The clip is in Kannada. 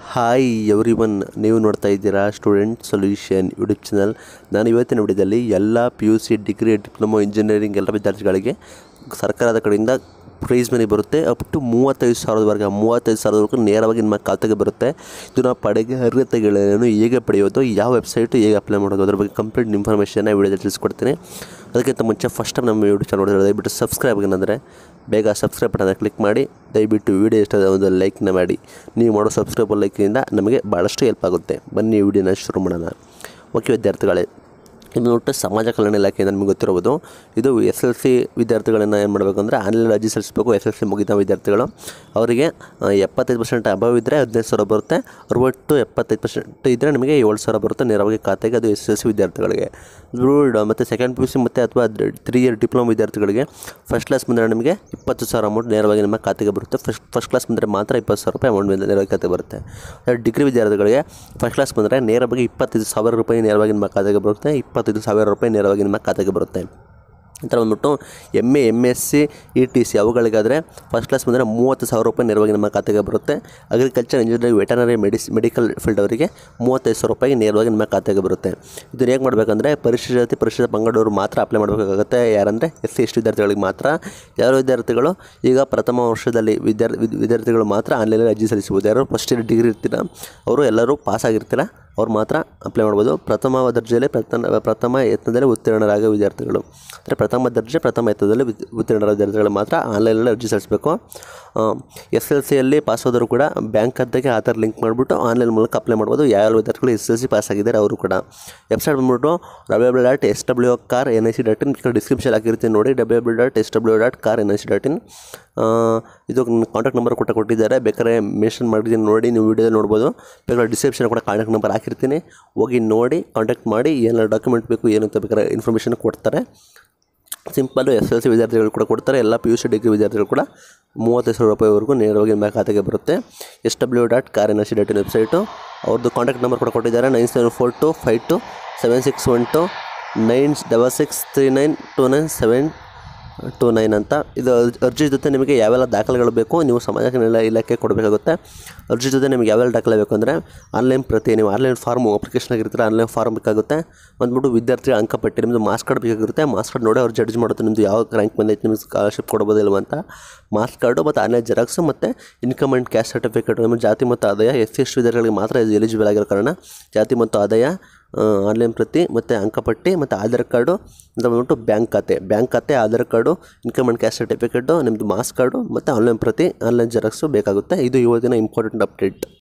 ಹಾಯ್ ಎವ್ರಿ ಒನ್ ನೀವು ನೋಡ್ತಾ ಇದ್ದೀರಾ ಸ್ಟೂಡೆಂಟ್ ಸೊಲ್ಯೂಷನ್ ಯೂಟ್ಯೂಬ್ ಚಾನಲ್ ನಾನು ಇವತ್ತಿನ ವಿಡಿಯೋದಲ್ಲಿ ಎಲ್ಲ P U C degree diploma engineering ಎಲ್ಲ ವಿದ್ಯಾರ್ಥಿಗಳಿಗೆ ಸರ್ಕಾರದ ಕಡೆಯಿಂದ ಪ್ರೈಸ್ ಮನಿ ಬರುತ್ತೆ ಅಪ್ ಟು ಮೂವತ್ತೈದು ಸಾವಿರದವರೆಗೆ ಮೂವತ್ತೈದು ಸಾವಿರದವರೆಗೂ ನೇರವಾಗಿ ನಿಮ್ಮ ಖಾತೆಗೆ ಬರುತ್ತೆ ಇದನ್ನು ಪಡೆಗೆ ಅರ್ಹತೆಗಳೇನು ಹೇಗೆ ಪಡೆಯೋದು ಯಾವ ವೆಬ್ಸೈಟು ಹೇಗೆ ಅಪ್ಲೈ ಮಾಡೋದು ಅದ್ರ ಬಗ್ಗೆ ಕಂಪ್ಲೀಟ್ ಇನ್ಫಾರ್ಮೇಷನ್ನ ವಿಡಿಯೋದಲ್ಲಿ ತಿಳಿಸ್ಕೊಡ್ತೀನಿ ಅದಕ್ಕಿಂತ ಮುಂಚೆ ಫಸ್ಟ್ ಟೈಮ್ ನಮ್ಮ ಯೂಟ್ಯೂಬ್ ಚಾನಲ್ ನೋಡಿದ್ರೆ ದಯವಿಟ್ಟು ಸಬ್ಸ್ಕ್ರೈಬ್ ಏನಂದರೆ ಬೇಗ ಸಬ್ಸ್ಕ್ರೈಬ್ ಬಟನ್ನ ಕ್ಲಿಕ್ ಮಾಡಿ ದಯವಿಟ್ಟು ವಿಡಿಯೋ ಇಷ್ಟ ಆದ್ರೆ ಒಂದು ಲೈಕ್ನ ಮಾಡಿ ನೀವು ಮಾಡೋ ಸಬ್ಸ್ಕ್ರೈಬ್ ಲೈಕಿಂದ ನಮಗೆ ಭಾಳಷ್ಟು ಹೆಲ್ಪ್ ಆಗುತ್ತೆ ಬನ್ನಿ ವಿಡಿಯೋನ ಶುರು ಮಾಡೋಣ ಓಕೆ ವಿದ್ಯಾರ್ಥಿಗಳೇ ಇದು ನೋಟ್ಟು ಸಮಾಜ ಕಲ್ಯಾಣ ಇಲಾಖೆಯಿಂದ ನಿಮಗೆ ಗೊತ್ತಿರ್ಬೋದು ಇದು ಎಸ್ ಎಲ್ ಸಿ ವಿದ್ಯಾರ್ಥಿಗಳನ್ನು ಏನು ಮಾಡಬೇಕು ಅಂದರೆ ಆನ್ಲೈನ್ ಅರ್ಜಿ ಸಲ್ಲಿಸಬೇಕು ಎಸ್ ಎಲ್ ಸಿ ಮುಗಿದ ವಿದ್ಯಾರ್ಥಿಗಳು ಅವರಿಗೆ ಆ, ಎಪ್ಪತ್ತೈದು ಪರ್ಸೆಂಟ್ ಅಭಾವ ಇದ್ದರೆ ಹದಿನೈದು ಸಾವಿರ ಬರುತ್ತೆ ಅರವತ್ತು ಎಪ್ಪತ್ತೈದು ಪರ್ಸೆಂಟ್ ಇದ್ದರೆ ನಿಮಗೆ ಏಳು ಸಾವಿರ ಬರುತ್ತೆ ನೇರವಾಗಿ ಖಾತೆಗೆ ಅದು ಎಸ್ ಎಲ್ ಸಿ ವಿದ್ಯಾರ್ಥಿಗಳಿಗೆ ಬ್ರೂಡ್ ಮತ್ತು ಸೆಕೆಂಡ್ ಪಿ ಯು ಸಿ ಮತ್ತು ಅಥವಾ ತ್ರೀ ಇಯರ್ ಡಿಪ್ಲೊಮಾ ವಿದ್ಯಾರ್ಥಿಗಳಿಗೆ ಫಸ್ಟ್ ಕ್ಲಾಸ್ ಬಂದರೆ ನಿಮಗೆ ಇಪ್ಪತ್ತು ಸಾವಿರ ಅಮೌಂಟ್ ನೇರವಾಗಿ ನಿಮ್ಮ ಖಾತೆಗೆ ಬರುತ್ತೆ ಫಸ್ಟ್ ಫಸ್ಟ್ ಕ್ಲಾಸ್ ಬಂದರೆ ಮಾತ್ರ ಇಪ್ಪತ್ತು ಸಾವಿರ ರೂಪಾಯಿ ಅಮೌಂಟ್ ನೇರವಾಗಿ ಖಾತೆಗೆ ಬರುತ್ತೆ ಅದೇ ಡಿಗ್ರಿ ವಿದ್ಯಾರ್ಥಿಗಳಿಗೆ ಫಸ್ಟ್ ಕ್ಲಾಸ್ ಬಂದರೆ ನೇರವಾಗಿ ಇಪ್ಪತ್ತೈದು ಸಾವಿರ ರೂಪಾಯಿ ನೇರವಾಗಿ ನಿಮ್ಮ ಖಾತೆಗೆ ಬರುತ್ತೆ ಇಪ್ಪತ್ತೈದು ಸಾವಿರ ರೂಪಾಯಿ ನೇರವಾಗಿ ನಿಮ್ಮ ಖಾತೆಗೆ ಬರುತ್ತೆ ನಂತರ ಬಂದ್ಬಿಟ್ಟು M A M S C E T C ಅವುಗಳಿಗಾದರೆ ಫಸ್ಟ್ ಕ್ಲಾಸ್ ಬಂದರೆ ಮೂವತ್ತು ಸಾವಿರ ರೂಪಾಯಿ ನೇರವಾಗಿ ನಮ್ಮ ಖಾತೆಗೆ ಬರುತ್ತೆ ಅಗ್ರಿಕಲ್ಚರ್ ಇಂಜಿನಿಯರಿಂಗ್ ವೆಟನರಿ ಮೆಡಿಸ್ ಮೆಡಿಕಲ್ ಫೀಲ್ಡ್ ಅವರಿಗೆ ಮೂವತ್ತೈದು ಸಾವಿರ ರೂಪಾಯಿ ನೇರವಾಗಿ ನಿಮ್ಮ ಖಾತೆಗೆ ಬರುತ್ತೆ ಇದನ್ನು ಹೇಗೆ ಮಾಡಬೇಕಂದ್ರೆ ಪರಿಶಿಷ್ಟ ಜಾತಿ ಪರಿಶಿಷ್ಟ ಪಂಗಡವರು ಮಾತ್ರ ಅಪ್ಲೈ ಮಾಡಬೇಕಾಗುತ್ತೆ ಯಾರಂದರೆ ಎಸ್ ಸಿ ಎಸ್ ಟಿ ವಿದ್ಯಾರ್ಥಿಗಳಿಗೆ ಮಾತ್ರ ಯಾರು ವಿದ್ಯಾರ್ಥಿಗಳು ಈಗ ಪ್ರಥಮ ವರ್ಷದಲ್ಲಿ ವಿದ್ಯಾರ್ಥಿ ವಿದ್- ವಿದ್ಯಾರ್ಥಿಗಳು ಮಾತ್ರ ಆನ್ಲೈನಲ್ಲಿ ಅರ್ಜಿ ಸಲ್ಲಿಸಬಹುದು ಯಾರು ಫಸ್ಟ್ ಇಯರ್ ಡಿಗ್ರಿ ಇರ್ತೀರ ಅವರು ಎಲ್ಲರೂ ಪಾಸ್ ಆಗಿರ್ತೀರ ಅವ್ರು ಮಾತ್ರ ಅಪ್ಲೈ ಮಾಡ್ಬೋದು ಪ್ರಥಮ ದರ್ಜೆಯಲ್ಲಿ ಪ್ರಥಮ ಪ್ರಥಮ ಯತ್ನದಲ್ಲಿ ಉತ್ತೀರ್ಣರಾಗ ವಿದ್ಯಾರ್ಥಿಗಳು ಅಂದರೆ ಪ್ರಥಮ ದರ್ಜೆ ಪ್ರಥಮ ಯತ್ನದಲ್ಲಿ ವಿದ್- ಉತ್ತೀರ್ಣರಾದ ವಿದ್ಯಾರ್ಥಿಗಳು ಮಾತ್ರ ಆನ್ಲೈನಲ್ಲಿ ಅರ್ಜಿ ಸಲ್ಲಿಸಬೇಕು ಎಸ್ ಎಲ್ ಸಿಯಲ್ಲಿ ಪಾಸ್ ಹೋದರೂ ಕೂಡ ಬ್ಯಾಂಕ್ ಖಾತೆಗೆ ಆಧಾರ್ ಲಿಂಕ್ ಮಾಡಿಬಿಟ್ಟು ಆನ್ಲೈನ್ ಮೂಲಕ ಅಪ್ಲೈ ಮಾಡ್ಬೋದು ಯಾವ ವಿದ್ಯಾರ್ಥಿಗಳು ಎಸ್ ಎಲ್ ಸಿ ಪಾಸ್ ಆಗಿದ್ದಾರೆ ಅವರು ಕೂಡ ವೆಬ್ಸೈಟ್ ಬಂದ್ಬಿಟ್ಟು W W dot S W kar N I C dot in description ಹಾಕಿರ್ತೀನಿ ನೋಡಿ W W dot S W dot kar N I C dot in ಇದು ಕಾಂಟ್ಯಾಕ್ಟ್ ನಂಬರ್ ಕೂಡ ಕೊಟ್ಟಿದ್ದಾರೆ ಬೇಕಾದ್ರೆ ಮೆನ್ಷನ್ ಮಾಡಿದ್ದೀನಿ ನೋಡಿ ನೀವು ವಿಡಿಯೋದಲ್ಲಿ ನೋಡ್ಬೋದು ಬೇಕಾದ್ರೆ ಡಿಸ್ಕ್ರಿಪ್ಷನ್ ಕೂಡ ಕಾಂಟ್ಯಾಕ್ಟ್ ನಂಬರ್ ಹಾಕಿರ್ತೀನಿ ಹೋಗಿ ನೋಡಿ ಕಾಂಟ್ಯಾಕ್ಟ್ ಮಾಡಿ ಏನೆಲ್ಲ ಡಾಕ್ಯುಮೆಂಟ್ ಬೇಕು ಏನು ಅಂತ ಬೇಕಾದ್ರೆ ಇನ್ಫಾರ್ಮೇಷನ್ ಕೊಡ್ತಾರೆ ಸಿಂಪಲ್ಲು ಎಸ್ ಎಲ್ ಸಿ ವಿದ್ಯಾರ್ಥಿಗಳು ಕೂಡ ಕೊಡ್ತಾರೆ ಎಲ್ಲ ಪಿ ಯು ಸಿ ಡಿಗ್ರಿ ವಿದ್ಯಾರ್ಥಿಗಳು ಕೂಡ ಮೂವತ್ತೈದು ಸಾವಿರ ರೂಪಾಯಿವರೆಗೂ ನೇರವಾಗಿ ನಿಮ್ಮ ಖಾತೆಗೆ ಬರುತ್ತೆ S W dot kar N S C dot in website ಅವ್ರದ್ದು ಕಾಂಟ್ಯಾಕ್ಟ್ ನಂಬರ್ ಕೂಡ ಕೊಟ್ಟಿದ್ದಾರೆ nine seven four two five two seven six one two nine double six three nine two nine seven two nine ಅಂತ ಇದು ಅರ್ಜಿ- ಅರ್ಜಿ ಜೊತೆ ನಿಮಗೆ ಯಾವೆಲ್ಲ ದಾಖಲೆಗಳು ಬೇಕು ನೀವು ಸಮಾಜ ಕಲ್ಯಾಣ ಇಲಾಖೆ ಕೊಡಬೇಕಾಗುತ್ತೆ ಅರ್ಜಿ ಜೊತೆ ನಿಮಗೆ ಯಾವೆಲ್ಲ ದಾಖಲೆ ಬೇಕು ಅಂದರೆ ಆನ್ಲೈನ್ ಪ್ರತಿ ನೀವು ಆನ್ಲೈನ್ ಫಾರ್ಮ್ ಅಪ್ಲಿಕೇಶನ್ ಆಗಿರ್ತಾರೆ ಆನ್ಲೈನ್ ಫಾರ್ಮ್ ಬೇಕಾಗುತ್ತೆ ಬಂದ್ಬಿಟ್ಟು ವಿದ್ಯಾರ್ಥಿ ಅಂಕಪಟ್ಟಿ ನಿಮ್ಮದು ಮಾರ್ಕ್ಸ್ ಕಾರ್ಡ್ ಬೇಕಾಗಿರುತ್ತೆ ಮಾರ್ಕ್ಸ್ ಕಾರ್ಡ್ ನೋಡಿ ಅವ್ರು ಜಡ್ಜ್ ಮಾಡುತ್ತೆ ನಿಮ್ಮದು ಯಾವ ರ್ಯಾಂಕ್ ಬಂದೈತೆ ನಿಮ್ಗೆ ಸ್ಕಾಲರ್ಶಿಪ್ ಕೊಡ್ಬೋದು ಇಲ್ವ ಅಂತ ಮಾರ್ಕ್ಸ್ ಕಾರ್ಡು ಮತ್ತು ಆನ್ಲೈನ್ ಜೆರಾಕ್ಸು ಮತ್ತು ಇನ್ಕಮ್ ಆ್ಯಂಡ್ ಕ್ಯಾಸ್ಟ್ ಸರ್ಟಿಫಿಕೇಟ್ ನಿಮ್ಮ ಜಾತಿ ಮತ್ತು ಆದಾಯ ಎಸ್ ಸಿ ಎಸ್ ವಿದ್ಯಾರ್ಥಿಗಳಿಗೆ ಮಾತ್ರ ಇದು ಎಲಿಜಿಬಲ್ ಆಗಿರೋ ಕಾರಣ ಜಾತಿ ಮತ್ತು ಆದಾಯ ಆನ್ಲೈನ್ ಪ್ರತಿ ಮತ್ತು ಅಂಕಪಟ್ಟಿ ಮತ್ತು ಆಧಾರ್ ಕಾರ್ಡು ಅಂತ ಬಂದ್ಬಿಟ್ಟು ಬ್ಯಾಂಕ್ ಖಾತೆ ಬ್ಯಾಂಕ್ ಖಾತೆ Aadhaar card income and caste certificate ನಿಮ್ಮದು ಮಾರ್ಕ್ಸ್ ಕಾರ್ಡು ಮತ್ತು ಆನ್ಲೈನ್ ಪ್ರತಿ ಆನ್ಲೈನ್ ಜೆರಾಕ್ಸು ಬೇಕಾಗುತ್ತೆ ಇದು ಇವತ್ತಿನ ಇಂಪಾರ್ಟೆಂಟ್ ಅಪ್ಡೇಟ್